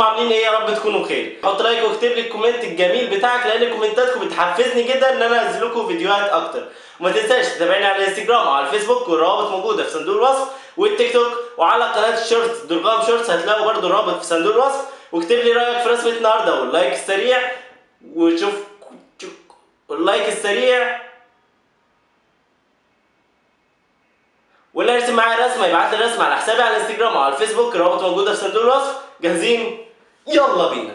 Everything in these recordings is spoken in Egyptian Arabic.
عاملين ايه يا رب تكونوا بخير حط لايك واكتب لي الكومنت الجميل بتاعك لان كومنتاتكم بتحفزني جدا ان انا انزل لكم فيديوهات اكتر وما تنساش تتابعني على الانستجرام وعلى الفيسبوك والروابط موجوده في صندوق الوصف والتيك توك وعلى قناه الشورتس درغام شورتس هتلاقوا برضو الرابط في صندوق الوصف واكتب لي رايك في رسمه النهارده واللايك السريع وشوف شوف- واللايك السريع واللي هيرسم معايا رسمه يبعت لي رسمه على حسابي على الانستجرام او على الفيسبوك الرابط موجوده في صندوق الوصف جاهزين يلا بينا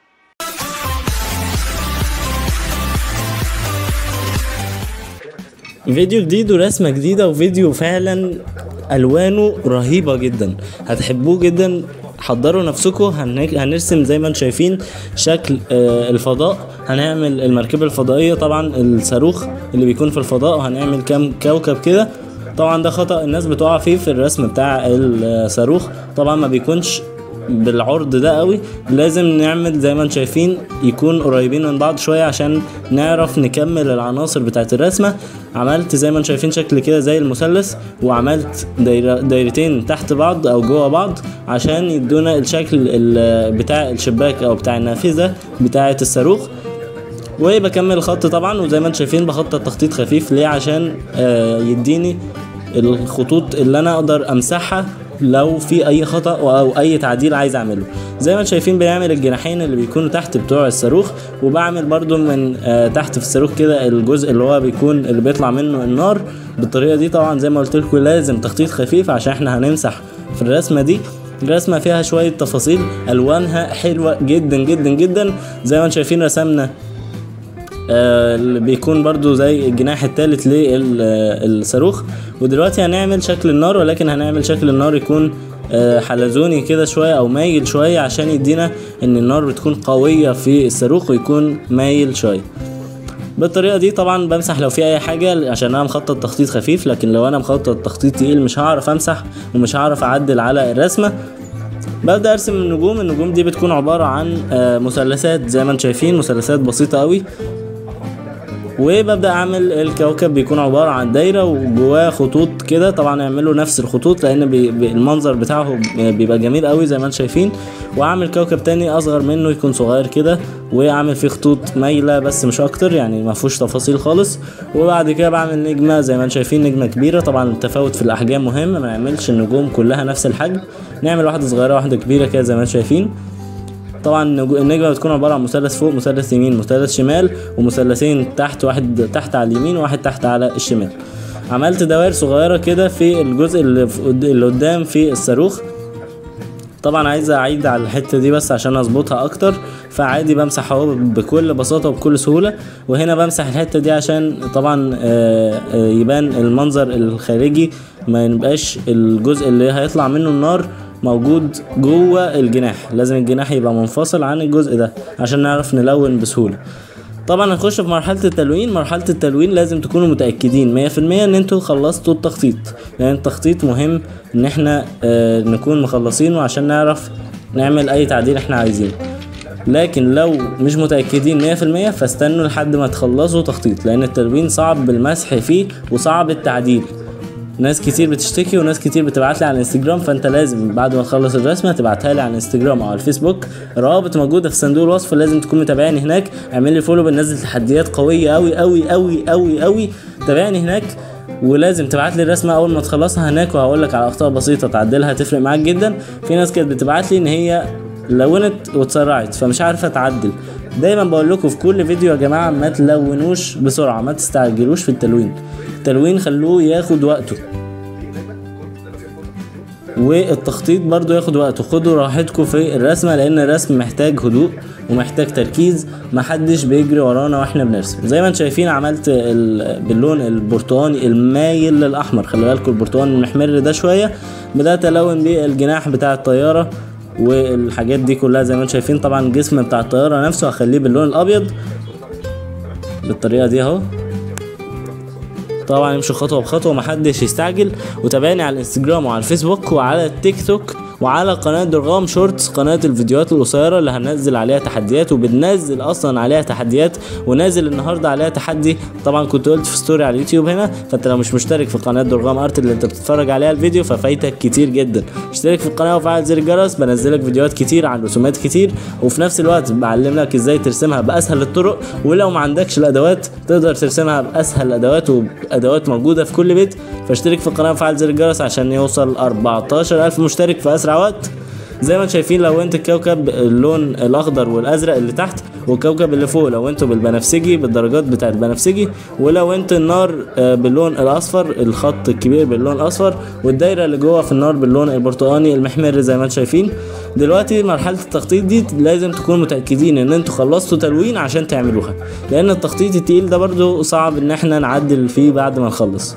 فيديو جديد ورسمة جديدة وفيديو فعلا ألوانه رهيبة جدا هتحبوه جدا حضروا نفسكم هن- هنرسم زي ما انتم شايفين شكل آه، الفضاء هنعمل المركبة الفضائية طبعا الصاروخ اللي بيكون في الفضاء وهنعمل كام كوكب كده طبعا ده خطأ الناس بتقع فيه في الرسم بتاع الصاروخ طبعا ما بيكونش بالعرض ده قوي لازم نعمل زي ما انتم شايفين يكون قريبين من بعض شويه عشان نعرف نكمل العناصر بتاعت الرسمه عملت زي ما انتم شايفين شكل كده زي المثلث وعملت دايرة دايرتين تحت بعض او جوه بعض عشان يدونا الشكل ال- بتاع الشباك او بتاع النافذه بتاعت الصاروخ وبكمل الخط طبعا وزي ما انتم شايفين بخطط تخطيط خفيف ليه عشان آه، يديني الخطوط اللي انا اقدر امسحها لو في اي خطا او اي تعديل عايز اعمله زي ما انتم شايفين بنعمل الجناحين اللي بيكونوا تحت بتوع الصاروخ وبعمل برضو من آه، تحت في الصاروخ كده الجزء اللي هو بيكون اللي بيطلع منه النار بالطريقه دي طبعا زي ما قلت لكم لازم تخطيط خفيف عشان احنا هنمسح في الرسمه دي الرسمه فيها شويه تفاصيل الوانها حلوه جدا جدا جدا زي ما انتم شايفين رسمنا آه، اللي بيكون برضو زي الجناح الثالث للصاروخ ودلوقتي هنعمل شكل النار ولكن هنعمل شكل النار يكون آه، حلزوني كده شوية او مايل شوية عشان يدينا ان النار بتكون قوية في الصاروخ ويكون مايل شوية بالطريقة دي طبعا بمسح لو في اي حاجة عشان انا مخطط تخطيط خفيف لكن لو انا مخطط تخطيط تقيل مش هعرف امسح ومش هعرف اعدل على الرسمة ببدا ارسم النجوم النجوم دي بتكون عباره عن آه، مثلثات زي ما انتم شايفين مثلثات بسيطه قوي وببدا اعمل الكوكب بيكون عباره عن دايره وجواه خطوط كده طبعا اعملوا نفس الخطوط لان بي بي المنظر بتاعه بيبقى جميل قوي زي ما انتم شايفين واعمل كوكب تاني اصغر منه يكون صغير كده واعمل فيه خطوط مايله بس مش اكتر يعني ما فيهوش تفاصيل خالص وبعد كده بعمل نجمه زي ما انتم شايفين نجمه كبيره طبعا التفاوت في الاحجام مهم ما نعملش النجوم كلها نفس الحجم نعمل واحده صغيره واحده كبيره كده زي ما انتم شايفين طبعا النجو- النجمه بتكون عباره عن مثلث فوق مثلث يمين مثلث شمال ومثلثين تحت واحد تحت على اليمين وواحد تحت على الشمال عملت دوائر صغيره كده في الجزء اللي, في قد- اللي قدام في الصاروخ طبعا عايز اعيد على الحته دي بس عشان اظبطها اكتر فعادي بمسح اهو بكل بساطه وبكل سهوله وهنا بمسح الحته دي عشان طبعا آه، آه، يبان المنظر الخارجي ما يبقاش الجزء اللي هيطلع منه النار موجود جوه الجناح لازم الجناح يبقى منفصل عن الجزء ده عشان نعرف نلون بسهوله طبعا هنخش في مرحلة التلوين مرحلة التلوين لازم تكونوا متأكدين مية في المية ان انتوا خلصتوا التخطيط لان التخطيط مهم ان احنا آه نكون مخلصينه عشان نعرف نعمل اي تعديل احنا عايزينه لكن لو مش متأكدين مية في المية فاستنوا لحد ما تخلصوا تخطيط لان التلوين صعب بالمسح فيه وصعب التعديل ناس كتير بتشتكي وناس كتير بتبعت لي على الانستجرام فانت لازم بعد ما تخلص الرسمه تبعتها لي على الانستجرام او على الفيسبوك الروابط موجوده في صندوق الوصف لازم تكون متابعني هناك اعمل لي فولو بننزل تحديات قويه قوي قوي قوي قوي قوي تابعني هناك ولازم تبعت لي الرسمه اول ما تخلصها هناك وهقول لك على اخطاء بسيطه تعدلها تفرق معاك جدا في ناس كانت بتبعت لي ان هي لونت واتسرعت فمش عارفه تعدل دايما بقول لكم في كل فيديو يا جماعه ما تلونوش بسرعه ما تستعجلوش في التلوين التلوين خلوه ياخد وقته والتخطيط برضو ياخد وقته خدوا راحتكم في الرسمة لان الرسم محتاج هدوء ومحتاج تركيز محدش بيجري ورانا واحنا بنرسم زي ما انتم شايفين عملت ال- باللون البرتقاني المايل للاحمر خلي بالكم البرتقاني المحمر ده شوية بدأت الون بيه الجناح بتاع الطيارة والحاجات دي كلها زي ما انتم شايفين طبعا الجسم بتاع الطيارة نفسه هخليه باللون الابيض بالطريقة دي اهو طبعا امشوا خطوه بخطوه محدش يستعجل وتابعني على الانستجرام وعلى الفيسبوك وعلى التيك توك وعلى قناه درغام شورتس قناه الفيديوهات القصيره اللي هننزل عليها تحديات وبننزل اصلا عليها تحديات ونازل النهارده عليها تحدي طبعا كنت قلت في ستوري على اليوتيوب هنا فانت لو مش مشترك في قناه درغام ارت اللي انت بتتفرج عليها الفيديو ففايتك كتير جدا اشترك في القناه وفعل زر الجرس بنزلك فيديوهات كتير عن رسومات كتير وفي نفس الوقت بعلمك ازاي ترسمها باسهل الطرق ولو ما عندكش الادوات تقدر ترسمها باسهل الادوات وادوات موجوده في كل بيت فاشترك في القناه وفعل زر الجرس عشان يوصل 14000 مشترك في اسرع وقت زي ما انتم شايفين لو انت الكوكب اللون الاخضر والازرق اللي تحت والكوكب اللي فوق لو انتوا بالبنفسجي بالدرجات بتاعه البنفسجي ولو انت النار آه، باللون الاصفر الخط الكبير باللون الاصفر والدايره اللي جوه في النار باللون البرتقاني المحمر زي ما انتم شايفين دلوقتي مرحله التخطيط دي لازم تكونوا متاكدين ان انتوا خلصتوا تلوين عشان تعملوها لان التخطيط التقيل ده برضو صعب ان احنا نعدل فيه بعد ما نخلص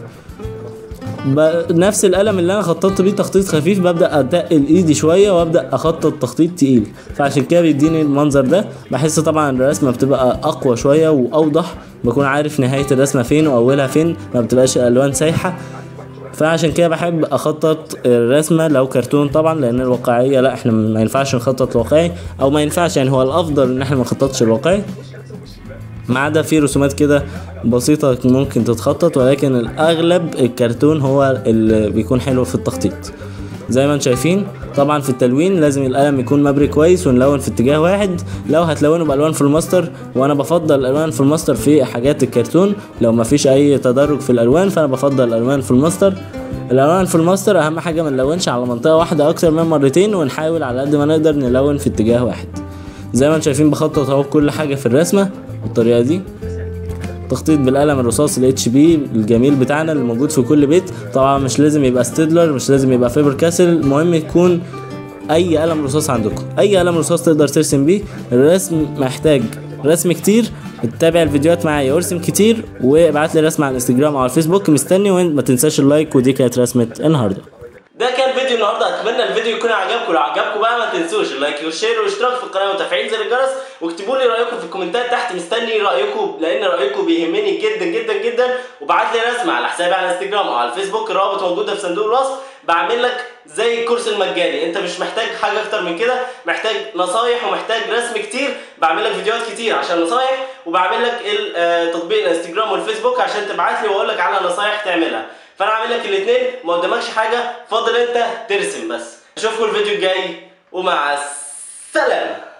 ب- نفس القلم اللي انا خططت بيه تخطيط خفيف ببدا اتقل ايدي شويه وابدا اخطط تخطيط تقيل فعشان كده بيديني المنظر ده بحس طبعا الرسمه بتبقى اقوى شويه واوضح بكون عارف نهايه الرسمه فين واولها فين ما بتبقاش الالوان سايحه فعشان كده بحب اخطط الرسمه لو كرتون طبعا لان الواقعيه لا احنا ما ينفعش نخطط الواقعي او ما ينفعش يعني هو الافضل ان احنا ما نخططش الواقعي ما عدا في رسومات كده بسيطة ممكن تتخطط ولكن الأغلب الكرتون هو اللي بيكون حلو في التخطيط زي ما انتم شايفين طبعا في التلوين لازم القلم يكون مبري كويس ونلون في اتجاه واحد لو هتلونه بالوان في الماستر وانا بفضل الالوان في الماستر في حاجات الكرتون لو ما فيش اي تدرج في الالوان فانا بفضل الالوان في الماستر الالوان في الماستر اهم حاجه ما نلونش على منطقه واحده اكتر من مرتين ونحاول على قد ما نقدر نلون في اتجاه واحد زي ما انتم شايفين بخطط اهو كل حاجه في الرسمه بالطريقه دي تخطيط بالقلم الرصاص الاتش بي الجميل بتاعنا اللي موجود في كل بيت طبعا مش لازم يبقى ستيدلر مش لازم يبقى فيبر كاسل المهم يكون اي قلم رصاص عندكم اي قلم رصاص تقدر ترسم بيه الرسم محتاج رسم كتير تتابع الفيديوهات معايا وارسم كتير وابعت لي رسم على الانستجرام او على الفيسبوك مستني وما تنساش اللايك ودي كانت رسمه النهارده ده كان فيديو النهارده اتمنى الفيديو يكون عجبكم لو عجبكم بقى ما تنسوش اللايك والشير والاشتراك في القناه وتفعيل زر الجرس واكتبوا لي رايكم في الكومنتات تحت مستني رايكم لان رايكم بيهمني جدا جدا جدا وبعت لي رسمه على حسابي على الانستجرام او على الفيسبوك الرابط موجوده في صندوق الوصف بعمل لك زي الكورس المجاني انت مش محتاج حاجه اكتر من كده محتاج نصايح ومحتاج رسم كتير بعمل لك فيديوهات كتير عشان نصايح وبعمل لك ال- آه، تطبيق الانستجرام والفيسبوك عشان تبعت لي واقول لك على نصايح تعملها فانا عامل لك الاثنين ما قدامكش حاجه فاضل انت ترسم بس اشوفكم الفيديو الجاي ومع السلامه